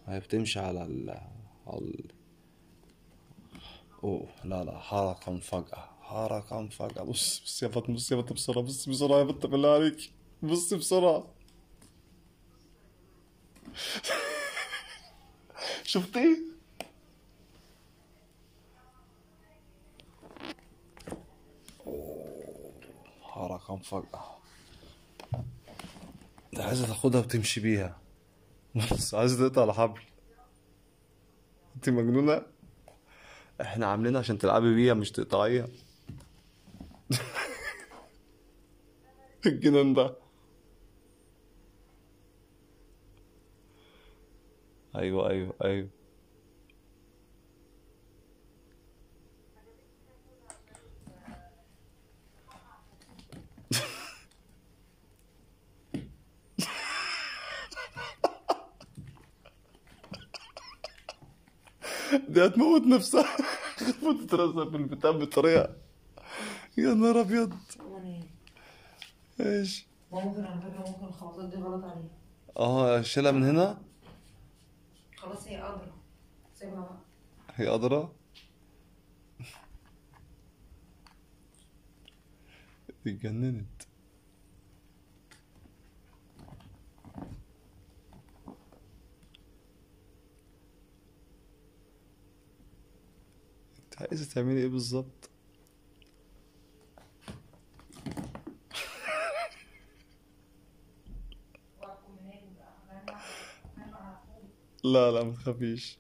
هي بتمشي على ال على ال اوه لا لا حركة مفاجأة حركة مفاجأة بص بص يا فاطمة بص يا فاطمة بسرعة بص بسرعة يا فاطمة بالله عليك بص بسرعة شفتي؟ أوه، حركة مفاجأة ده عايزة تاخدها وتمشي بيها بس عايزة تقطع الحبل انت مجنونة احنا عاملينها عشان تلعبي بيها مش تقطعيها الجنان ده ايوه ايوه ايوه دي هتموت نفسها خفت تترزق في البتاع بطريقة يا نهار ابيض يعني ايش ما ممكن على فكرة ممكن الخبطات دي غلط عليه اه شيلها من هنا خلاص هي قادرة سيبها بقى هي قادرة اتجننت انت عايزة تعملي ايه بالظبط لا لا ما تخافيش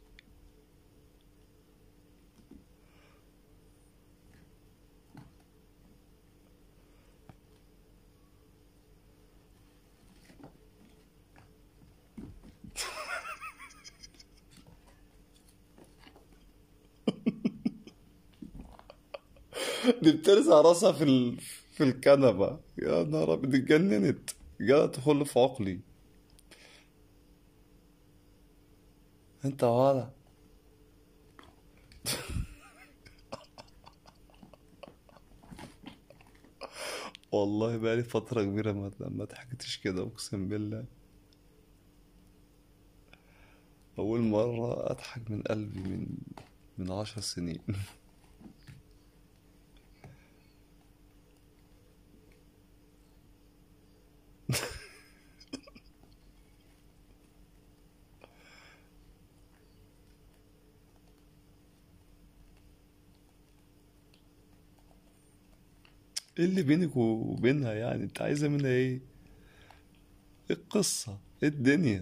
دي بترزع راسها في ال... في الكنبة يا نهار أبيض دي اتجننت جالها تخل في عقلي انت ولا والله بقالي فترة كبيرة ما ما ضحكتش كده أقسم بالله أول مرة أضحك من قلبي من من عشر سنين ايه اللي بينك وبينها يعني انت عايزة منها ايه ايه القصة ايه الدنيا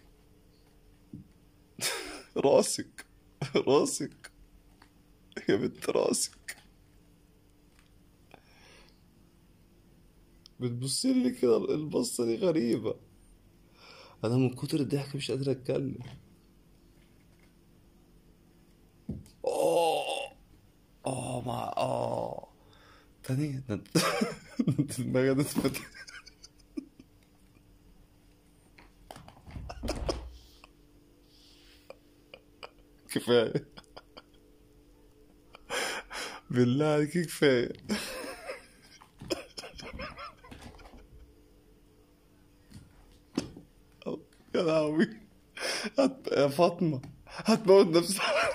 راسك راسك يا بنت راسك بتبصي لي كده البصة دي غريبة انا من كتر الضحك مش قادر اتكلم اوه اه مع اه تاني ده انت ده انت دماغي نتفت كفاية بالله عليك كفاية يا لهوي هت... يا فاطمة هتموت نفسها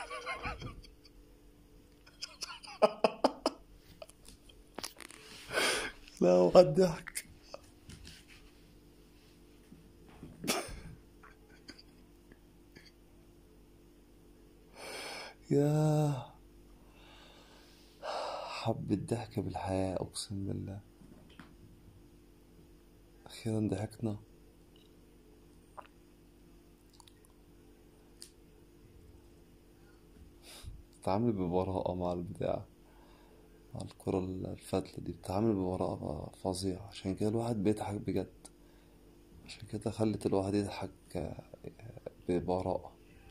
لا وضحك يا حب الضحك بالحياة أقسم بالله أخيرا ضحكنا تتعامل ببراءة مع البتاع مع الكرة الفتلة دي بتتعامل ببراءة فظيعة عشان كده الواحد بيضحك بجد عشان كده خلت الواحد يضحك ببراءة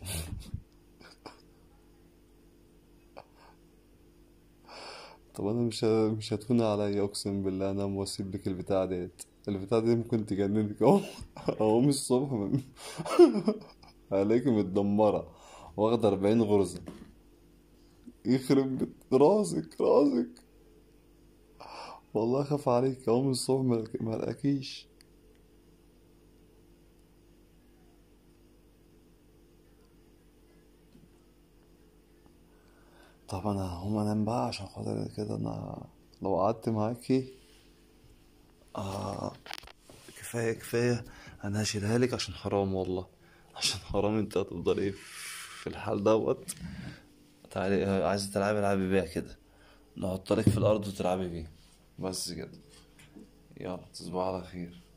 طب انا مش ه- مش هتكون عليا اقسم بالله انا واسيب لك البتاع ديت البتاع دي ممكن تجننك اهو اقوم الصبح من... عليك متدمرة واخدة أربعين غرزة يخرب بيت راسك راسك والله خاف عليك اقوم الصبح ملك- ملقاكيش طب انا هقوم انام بقى عشان خاطر كده انا لو قعدت معاكي آه كفاية كفاية انا هشيلها لك عشان حرام والله عشان حرام انت هتفضلي في الحال دوت تعالي عايزة تلعبي العبي بيها كده نحط لك في الارض وتلعبي بيه بس كده يلا تصبح على خير